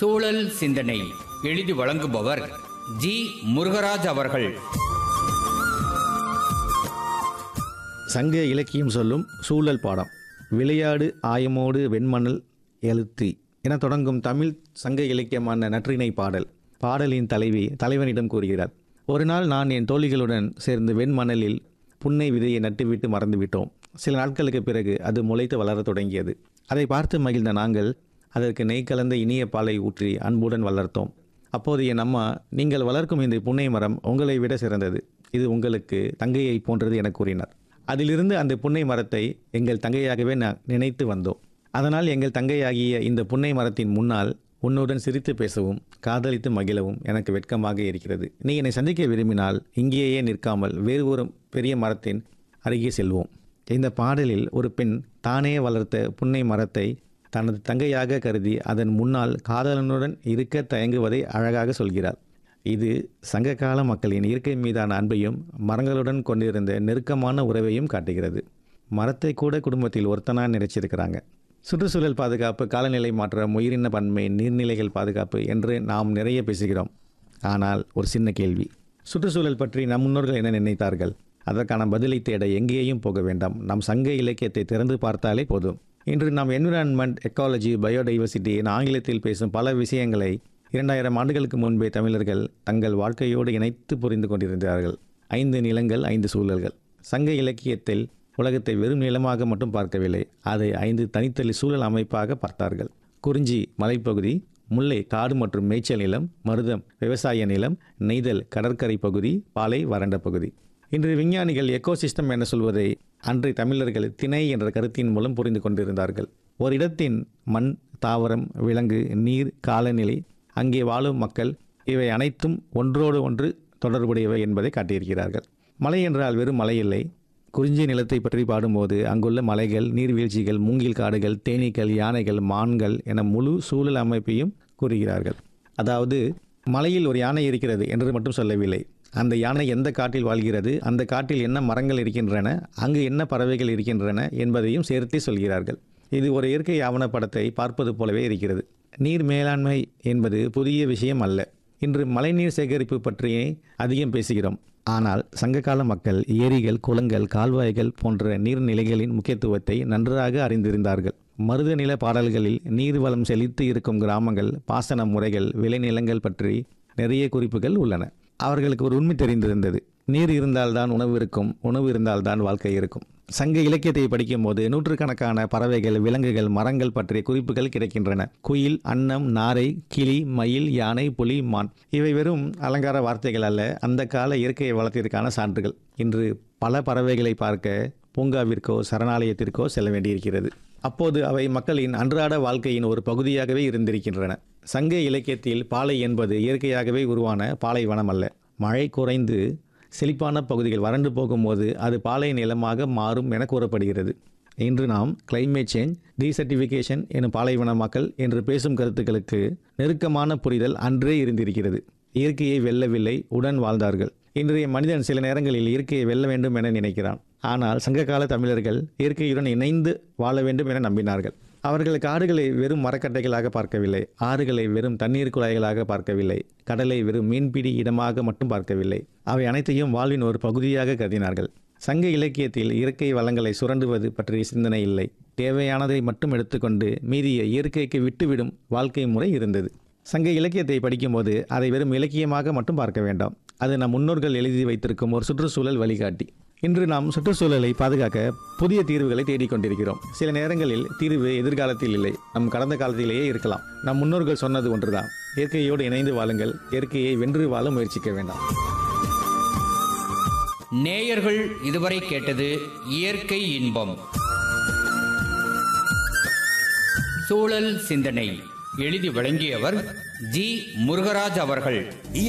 சூழல் சிந்தனை எழுதி வழங்குபவர் ஜி முருகராஜ் அவர்கள் சங்க இலக்கியம் சொல்லும் சூழல் பாடம் விளையாடு ஆயமோடு வெண்மணல் எழுத்தி என தொடங்கும் தமிழ் சங்க இலக்கியமான நற்றிணை பாடல் பாடலின் தலைவி தலைவனிடம் கூறுகிறார் ஒரு நாள் நான் என் தோழிகளுடன் சேர்ந்து வெண்மணலில் புன்னை விதையை நட்டுவிட்டு மறந்துவிட்டோம் சில நாட்களுக்கு பிறகு அது முளைத்து வளரத் தொடங்கியது அதை பார்த்து மகிழ்ந்த நாங்கள் அதற்கு நெய் கலந்த இனிய பாலை ஊற்றி அன்புடன் வளர்த்தோம் அப்போது என் அம்மா நீங்கள் வளர்க்கும் இந்த புன்னை மரம் உங்களை விட சிறந்தது இது உங்களுக்கு தங்கையை போன்றது என கூறினார் அதிலிருந்து அந்த புன்னை மரத்தை எங்கள் தங்கையாகவே நான் நினைத்து வந்தோம் அதனால் எங்கள் தங்கையாகிய இந்த புன்னை மரத்தின் முன்னால் உன்னுடன் சிரித்து பேசவும் காதலித்து மகிழவும் எனக்கு வெட்கமாக இருக்கிறது நீ என்னை சந்திக்க விரும்பினால் இங்கேயே நிற்காமல் வேறு ஒரு பெரிய மரத்தின் அருகே செல்வோம் இந்த பாடலில் ஒரு பெண் தானே வளர்த்த புன்னை மரத்தை தனது தங்கையாக கருதி அதன் முன்னால் காதலனுடன் இருக்க தயங்குவதை அழகாக சொல்கிறார் இது சங்ககால மக்களின் இயற்கை மீதான அன்பையும் மரங்களுடன் கொண்டிருந்த நெருக்கமான உறவையும் காட்டுகிறது மரத்தை கூட குடும்பத்தில் ஒருத்தனா நினைச்சிருக்கிறாங்க சுற்றுச்சூழல் பாதுகாப்பு காலநிலை மாற்றம் உயிரின பன்மை நீர்நிலைகள் பாதுகாப்பு என்று நாம் நிறைய பேசுகிறோம் ஆனால் ஒரு சின்ன கேள்வி சுற்றுச்சூழல் பற்றி நம் முன்னோர்கள் என்ன நினைத்தார்கள் அதற்கான பதிலை தேட எங்கேயும் போக வேண்டாம் நம் சங்க இலக்கியத்தை திறந்து பார்த்தாலே போதும் இன்று நாம் என்விரான்மெண்ட் எக்காலஜி பயோடைவர்சிட்டி என ஆங்கிலத்தில் பேசும் பல விஷயங்களை இரண்டாயிரம் ஆண்டுகளுக்கு முன்பே தமிழர்கள் தங்கள் வாழ்க்கையோடு இணைத்து புரிந்து கொண்டிருந்தார்கள் ஐந்து நிலங்கள் ஐந்து சூழல்கள் சங்க இலக்கியத்தில் உலகத்தை வெறும் நிலமாக மட்டும் பார்க்கவில்லை அதை ஐந்து தனித்தனி சூழல் அமைப்பாக பார்த்தார்கள் குறிஞ்சி மலைப்பகுதி முல்லை காடு மற்றும் மேய்ச்சல் நிலம் மருதம் விவசாய நிலம் நெய்தல் கடற்கரை பகுதி பாலை வறண்ட பகுதி இன்று விஞ்ஞானிகள் எக்கோசிஸ்டம் என சொல்வதை அன்றைய தமிழர்கள் திணை என்ற கருத்தின் மூலம் புரிந்து கொண்டிருந்தார்கள் ஒரு இடத்தின் மண் தாவரம் விலங்கு நீர் காலநிலை அங்கே வாழும் மக்கள் இவை அனைத்தும் ஒன்றோடு ஒன்று தொடர்புடையவை என்பதை காட்டியிருக்கிறார்கள் மலை என்றால் வெறும் மலை இல்லை குறிஞ்சி நிலத்தை பற்றி பாடும்போது அங்குள்ள மலைகள் நீர்வீழ்ச்சிகள் மூங்கில் காடுகள் தேனீக்கள் யானைகள் மான்கள் என முழு சூழல் அமைப்பையும் கூறுகிறார்கள் அதாவது மலையில் ஒரு யானை இருக்கிறது என்று மட்டும் சொல்லவில்லை அந்த யானை எந்த காட்டில் வாழ்கிறது அந்த காட்டில் என்ன மரங்கள் இருக்கின்றன அங்கு என்ன பறவைகள் இருக்கின்றன என்பதையும் சேர்த்தே சொல்கிறார்கள் இது ஒரு இயற்கை ஆவணப்படத்தை பார்ப்பது போலவே இருக்கிறது நீர் மேலாண்மை என்பது புதிய விஷயம் அல்ல இன்று மழைநீர் சேகரிப்பு பற்றியே அதிகம் பேசுகிறோம் ஆனால் சங்ககால மக்கள் ஏரிகள் குளங்கள் கால்வாய்கள் போன்ற நீர்நிலைகளின் முக்கியத்துவத்தை நன்றாக அறிந்திருந்தார்கள் மருதநில பாடல்களில் நீர்வளம் செழித்து இருக்கும் கிராமங்கள் பாசன முறைகள் விளைநிலங்கள் பற்றி நிறைய குறிப்புகள் உள்ளன அவர்களுக்கு ஒரு உண்மை தெரிந்திருந்தது நீர் இருந்தால்தான் உணவு இருக்கும் உணவு இருந்தால்தான் வாழ்க்கை இருக்கும் சங்க இலக்கியத்தை படிக்கும்போது நூற்றுக்கணக்கான பறவைகள் விலங்குகள் மரங்கள் பற்றிய குறிப்புகள் கிடைக்கின்றன குயில் அன்னம் நாரை கிளி மயில் யானை புலி மான் இவை வெறும் அலங்கார வார்த்தைகள் அல்ல அந்த கால இயற்கை வளத்திற்கான சான்றுகள் இன்று பல பறவைகளை பார்க்க பூங்காவிற்கோ சரணாலயத்திற்கோ செல்ல வேண்டியிருக்கிறது அப்போது அவை மக்களின் அன்றாட வாழ்க்கையின் ஒரு பகுதியாகவே இருந்திருக்கின்றன சங்க இலக்கியத்தில் பாலை என்பது இயற்கையாகவே உருவான பாலைவனம் அல்ல மழை குறைந்து செழிப்பான பகுதிகள் வறண்டு போகும்போது அது பாலை நிலமாக மாறும் என கூறப்படுகிறது இன்று நாம் கிளைமேட் சேஞ்ச் டீசர்டிஃபிகேஷன் எனும் பாலைவனமாக்கல் என்று பேசும் கருத்துக்களுக்கு நெருக்கமான புரிதல் அன்றே இருந்திருக்கிறது இயற்கையை வெல்லவில்லை உடன் வாழ்ந்தார்கள் இன்றைய மனிதன் சில நேரங்களில் இயற்கையை வெல்ல வேண்டும் என நினைக்கிறான் ஆனால் சங்ககால தமிழர்கள் இயற்கையுடன் இணைந்து வாழ வேண்டும் என நம்பினார்கள் அவர்கள் காடுகளை வெறும் மரக்கட்டைகளாக பார்க்கவில்லை ஆறுகளை வெறும் தண்ணீர் குழாய்களாக பார்க்கவில்லை கடலை வெறும் மீன்பிடி இடமாக மட்டும் பார்க்கவில்லை அவை அனைத்தையும் வாழ்வின் ஒரு பகுதியாக கருதினார்கள் சங்க இலக்கியத்தில் இயற்கை வளங்களை சுரண்டுவது பற்றிய சிந்தனை இல்லை தேவையானதை மட்டும் எடுத்துக்கொண்டு மீதிய இயற்கைக்கு விட்டுவிடும் வாழ்க்கை முறை இருந்தது சங்க இலக்கியத்தை படிக்கும்போது அதை வெறும் இலக்கியமாக மட்டும் பார்க்க வேண்டாம் அது நம் முன்னோர்கள் எழுதி வைத்திருக்கும் ஒரு சுற்றுச்சூழல் வழிகாட்டி இன்று நாம் சுற்றுச்சூழலை பாதுகாக்க புதிய தீர்வுகளை தேடிக்கொண்டிருக்கிறோம் சில நேரங்களில் தீர்வு எதிர்காலத்தில் இல்லை நம் கடந்த காலத்திலேயே இருக்கலாம் நம் முன்னோர்கள் சொன்னது ஒன்றுதான் இயற்கையோடு இணைந்து வாழுங்கள் இயற்கையை வென்று வாழ முயற்சிக்க வேண்டாம் நேயர்கள் இதுவரை கேட்டது இயற்கை இன்பம் சூழல் சிந்தனை எழுதி வழங்கியவர் ஜி முருகராஜ் அவர்கள்